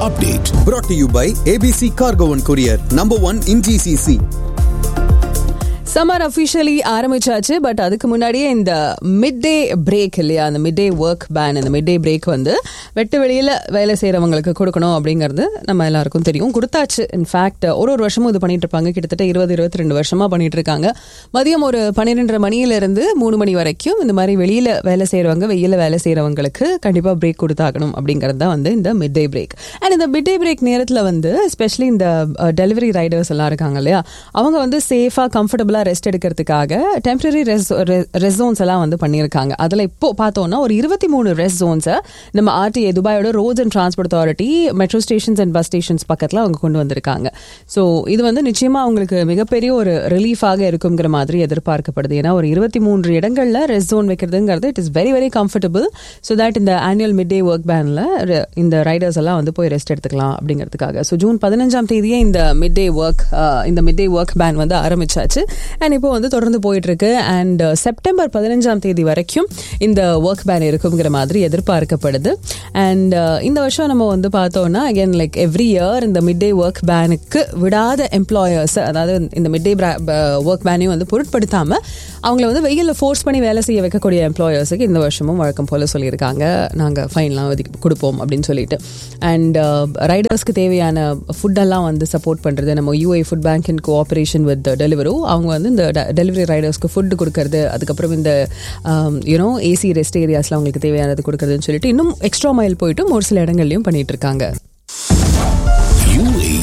update. brought to you by ABC Cargo and Courier, number one in GCC. Summer officially ஆரம்பிச்சாச்சு but அதுக்கு முன்னாடியே இந்த midday break இல்லையா அந்த midday work ban இந்த midday break வந்து வெட்டு வெளியில் வேலை செய்கிறவங்களுக்கு கொடுக்கணும் அப்படிங்கிறது நம்ம எல்லாருக்கும் தெரியும் கொடுத்தாச்சு இன்ஃபேக்ட் ஒரு ஒரு வருஷமும் இது பண்ணிட்டு இருப்பாங்க கிட்டத்தட்ட இருபது இருபத்தி ரெண்டு வருஷமா பண்ணிட்டு இருக்காங்க மதியம் ஒரு பன்னிரெண்டரை மணியிலிருந்து மூணு மணி வரைக்கும் இந்த மாதிரி வெளியில் வேலை செய்கிறவங்க வெயில வேலை செய்கிறவங்களுக்கு கண்டிப்பாக பிரேக் கொடுத்தாகணும் அப்படிங்கிறது தான் வந்து இந்த மிட் டே பிரேக் அண்ட் இந்த மிட் டே பிரேக் நேரத்தில் வந்து ஸ்பெஷலி இந்த டெலிவரி ரைடர்ஸ் எல்லாம் இருக்காங்க இல்லையா அவங்க வந்து சேஃபாக கம்ஃபர்டபுளாக ரெஸ்ட் எடுக்கிறதுக்காக டெம்பரரி ரெஸ்ட் ஜோன்ஸ் எல்லாம் வந்து பண்ணியிருக்காங்க அதில் இப்போ பார்த்தோம்னா ஒரு இருபத்தி மூணு ரெஸ்ட் ஜோன்ஸை நம்ம ஆர்டிஏ துபாயோட roads and transport authority metro stations and bus stations பக்கத்தில் அவங்க கொண்டு வந்திருக்காங்க ஸோ இது வந்து நிச்சயமாக அவங்களுக்கு மிகப்பெரிய ஒரு ரிலீஃபாக இருக்குங்கிற மாதிரி எதிர்பார்க்கப்படுது ஏன்னா ஒரு இருபத்தி மூன்று இடங்களில் ரெஸ்ட் ஜோன் வைக்கிறதுங்கிறது it is very very comfortable so that இந்த ஆனுவல் மிட் டே ஒர்க் பேனில் இந்த ரைடர்ஸ் எல்லாம் வந்து போய் ரெஸ்ட் எடுத்துக்கலாம் அப்படிங்கிறதுக்காக ஸோ ஜூன் பதினஞ்சாம் தேதியே இந்த மிட் டே ஒர்க் இந்த மிட் டே ஒர்க் பேன் வந்து ஆரம்பிச்சாச்சு அண்ட் இப்போ வந்து தொடர்ந்து போயிட்டு இருக்கு அண்ட் செப்டம்பர் பதினஞ்சாம் தேதி வரைக்கும் இந்த ஒர்க் பேன் இருக்குங்கிற மாதிரி எதிர்பார்க்கப்படுது அண்ட் இந்த வருஷம் நம்ம வந்து பார்த்தோம்னா அகைன் லைக் எவ்ரி இயர் இந்த மிட் டே ஒர்க் பேனுக்கு விடாத எம்ப்ளாயர்ஸ் அதாவது இந்த மிட் டே ஒர்க் பேனையும் வந்து பொருட்படுத்தாம அவங்கள வந்து வெயிலில் ஃபோர்ஸ் பண்ணி வேலை செய்ய வைக்கக்கூடிய எம்ப்ளாயர்ஸுக்கு இந்த வருஷமும் வழக்கம் போல சொல்லியிருக்காங்க நாங்கள் ஃபைன்லாம் ஒதுக்கி கொடுப்போம் அப்படின்னு சொல்லிட்டு அண்ட் ரைடர்ஸ்க்கு தேவையான ஃபுட்டெல்லாம் வந்து சப்போர்ட் பண்ணுறது நம்ம UAE food bank in cooperation with Deliveroo அவங்க வந்து இந்த டெலிவரி ரைடர்ஸ்க்கு ஃபுட்டு கொடுக்கறது அதுக்கப்புறம் இந்த யூனோ ஏசி ரெஸ்ட் ஏரியாஸில் அவங்களுக்கு தேவையானது கொடுக்கறதுன்னு சொல்லிட்டு இன்னும் எக்ஸ்ட்ரா மைல் போயிட்டும் ஒரு சில இடங்கள்லையும் பண்ணிட்டு இருக்காங்க